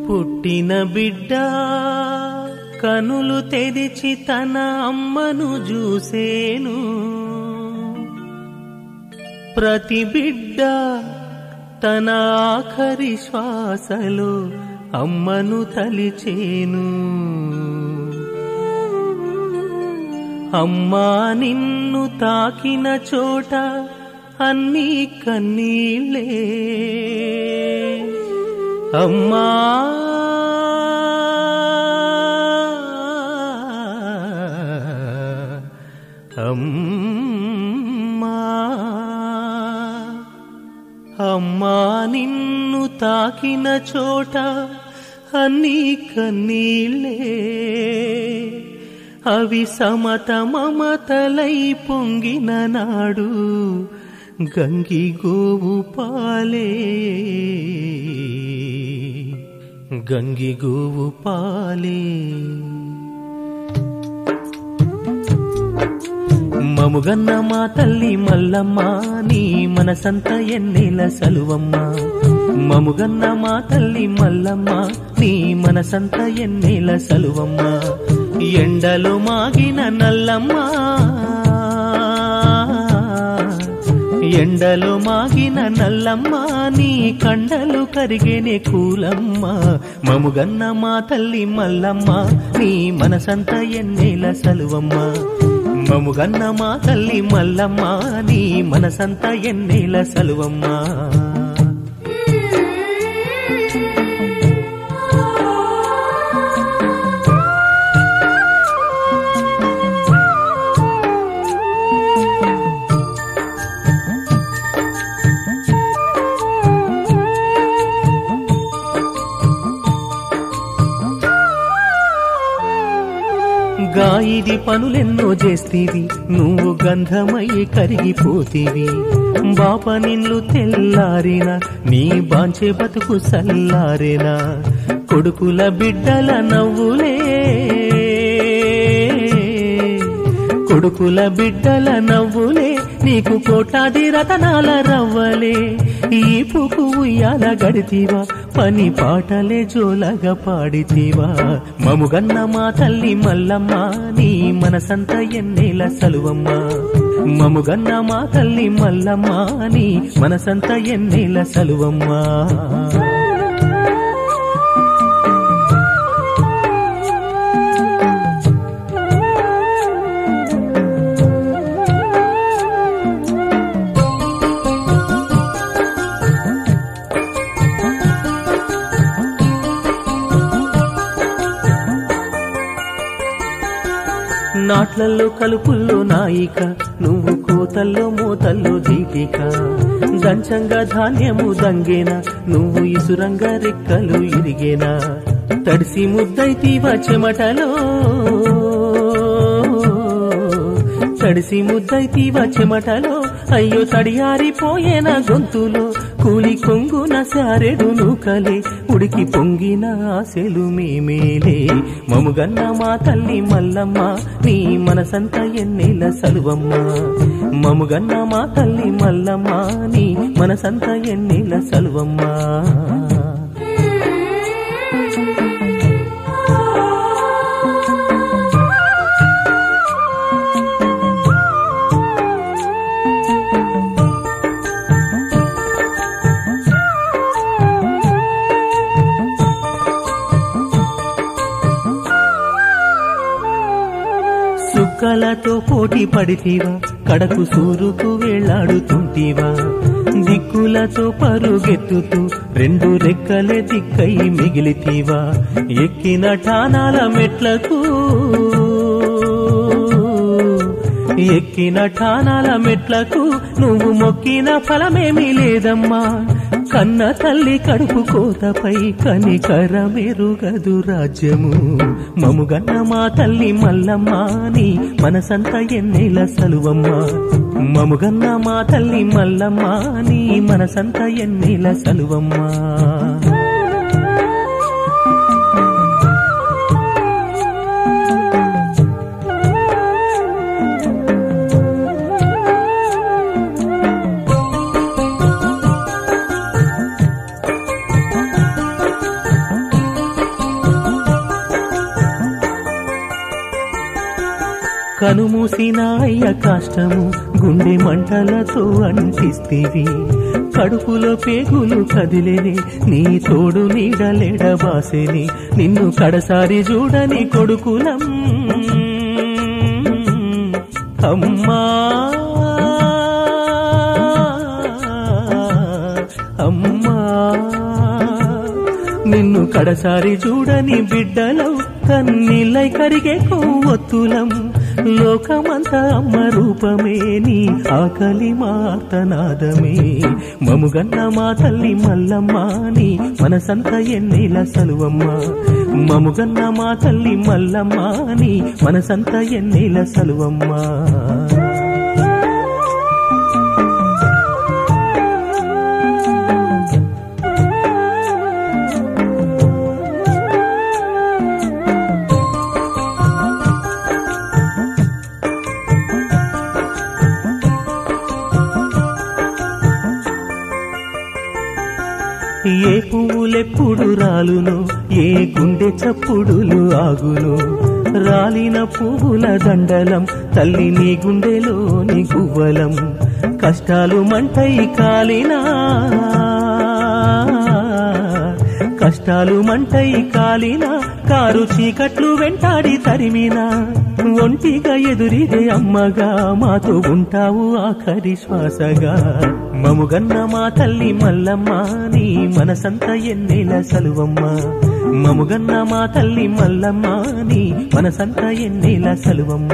పుట్టిన బిడ్డ కనులు తెరిచి తన అమ్మను చూసేను ప్రతి బిడ్డ తన ఆఖరి శ్వాసలో అమ్మను తలిచేను అమ్మా నిన్ను తాకిన చోట అన్నీ కన్నీళ్ళే అమ్మా అమ్మా అమ్మా నిన్ను తాకిన చోట అన్నీ కన్నీళ్ళే అవి సమత మమతలై పొంగిన నాడు గంగి గోవు పాలే గంగి గోవు పాలే మముగన్న మా తల్లి మల్లమ్మ నీ మనసంత ఎన్నెల సలువమ్మ మముగన్న మా తల్లి మల్లమ్మ నీ మనసంత ఎన్నెల సలువమ్మ ఎండలో మాగిన నల్లమ్మ ఎండలో మాగిన నల్లమ్మ నీ కండలు కరిగేనే కూలమ్మ మముగన్న మా తల్లి మల్లమ్మ నీ మనసంత ఎన్నెల సలువమ్మ మముగన్న మా తల్లి మల్లమ్మ నీ మనసంత ఎన్నెల సలువమ్మ గాయిది పనులెన్నో చేస్తీవి నువ్వు గంధమై కరిగిపోతీవి బాప నిన్ను తెల్లారిన నీ బాంచే బతుకు సల్లారేనా కొడుకుల బిడ్డల నవ్వులే కొడుకుల బిడ్డల నవ్వులే నీకు కోటాది రతనాల రవ్వలే ఈ పుకు ఉయ్యాల గడితీవా పని పాటలే జోలగా పాడితీవా మముగన్న మా తల్లి మల్లమ్మ నీ మనసంత ఎన్నేల సలువమ్మ మముగన్న మా తల్లి మల్లమ్మ నీ మనసంత ఎన్నేల సలువమ్మ నాట్లల్లో కలుపుల్లో నాయిక నువ్వు కోతల్లో మూతల్లో జీటిక దంచంగా ధాన్యము దంగేనా నువ్వు ఇసురంగా రెక్కలు ఇరిగేనా తడిసి ముద్దైతీవ చెమటలో తడిసి ముద్దైతీవ చెమటలో అయ్యో తడియారిపోయేన గొంతులో కూలి కొంగున సారెడు నూకలే ఉడికి పొంగిన ఆశలు మేమేలే మముగన్న మా తల్లి మల్లమ్మ నీ మనసంత ఎన్నెల సలువమ్మ మముగన్న మా తల్లి మల్లమ్మ నీ మనసంత ఎన్నెల సలువమ్మ సుక్కలతో పోటీ పడితీవా కడకు సూరుకు వేలాడుతుంటీవా దిక్కులతో పరుగెత్తుతూ రెండు రెక్కలే దిక్కై మిగిలితీవా ఎక్కిన ఠానాల మెట్లకు ఎక్కిన ఠానాల మెట్లకు నువ్వు మొక్కిన ఫలమేమీ లేదమ్మా కన్న తల్లి కడుపు కోతపై కనికరమెరుగదు రాజ్యము మముగన్న మా తల్లి మల్లమ్మ నీ మనసంత ఎన్నెల సలువమ్మ మముగన్న మా తల్లి మల్లమ్మ నీ మనసంత ఎన్నెల సలువమ్మ కనుమూసిన అయ్య కాష్టము గుండె మంటలతో అంటిస్తివి కడుపులో పేగులు కదిలేని నీ తోడు నీడలేడ బాసెని నిన్ను కడసారి చూడని కొడుకులం అమ్మా అమ్మా నిన్ను కడసారి చూడని బిడ్డలం కన్నీళ్ళై కరిగే కొవ్వొత్తులం లోకమంతా అమ్మ రూపమే నీ ఆకలి మాతనాదమే మముగన్న మా తల్లి మల్లమ్మ నీ మనసంత ఎన్నేల సలువమ్మ మముగన్న మా తల్లి మల్లమ్మ నీ మనసంత ఎన్నేల సలువమ్మ ఏ పువ్వులెప్పుడు రాలును ఏ గుండె చప్పుడులు ఆగును రాలిన పువ్వుల దండలం తల్లి నీ గుండెలోని గువ్వలం కష్టాలు మంటై కాలినా కష్టాలు మంటై కాలినా కారు చీకట్లు వెంటాడి తరిమినా ఒంటిగా ఎదురిదే అమ్మగా మాతో ఉంటావు ఆఖరి శ్వాసగా మముగన్న మా తల్లి మల్లమ్మ నీ మనసంత ఎన్నేల సలువమ్మ మముగన్న మా తల్లి మల్లమ్మ నీ మనసంత ఎన్నేల సలువమ్మ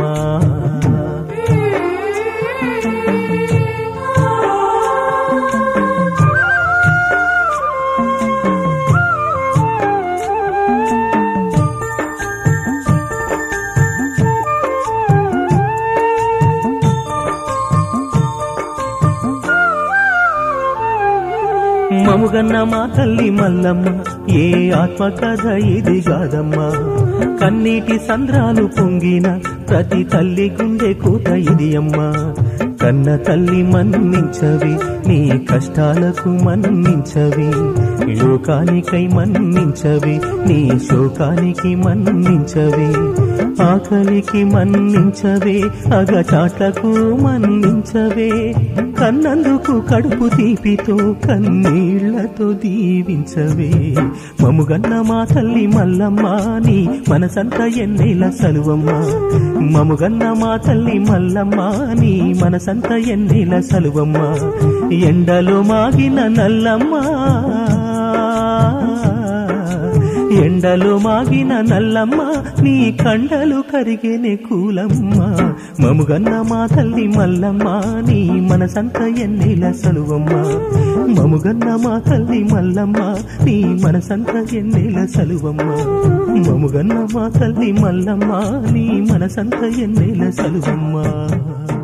మముగన్న మా తల్లి మల్లమ్మ ఏ ఆత్మకథ ఇది కాదమ్మా కన్నీటి సంద్రాలు పొంగిన ప్రతి తల్లి గుండె కూత ఇది అమ్మా కన్న తల్లి మన్నించవి నీ కష్టాలకు మన్నించవి లోకానికై మన్నించవి నీ శోకానికి మన్నించవి ఆకలికి మన్నించవే అగచాట్లకు మన్నించవే కన్నందుకు కడుపు తీపితో కన్నీళ్లతో దీవించవే మముగన్న మా తల్లి మల్లమ్మ నీ మనసంత ఎన్నేల సలువమ్మ మముగన్న మా తల్లి మల్లమ్మ నీ మనసంత ఎన్నేల సలువమ్మ ఎండలో మాగిన నల్లమ్మ ఎండలో మాగిన నల్లమ్మ నీ కండలు కరిగేనే కూలమ్మ మముగన్న మా తల్లి మల్లమ్మ నీ మనసంత ఎన్నేల సలువమ్మ మముగన్న మా తల్లి మల్లమ్మ నీ మనసంత ఎన్నేల సలువమ్మ మముగన్న మా తల్లి మల్లమ్మ నీ మనసంత ఎన్నేల సలువమ్మ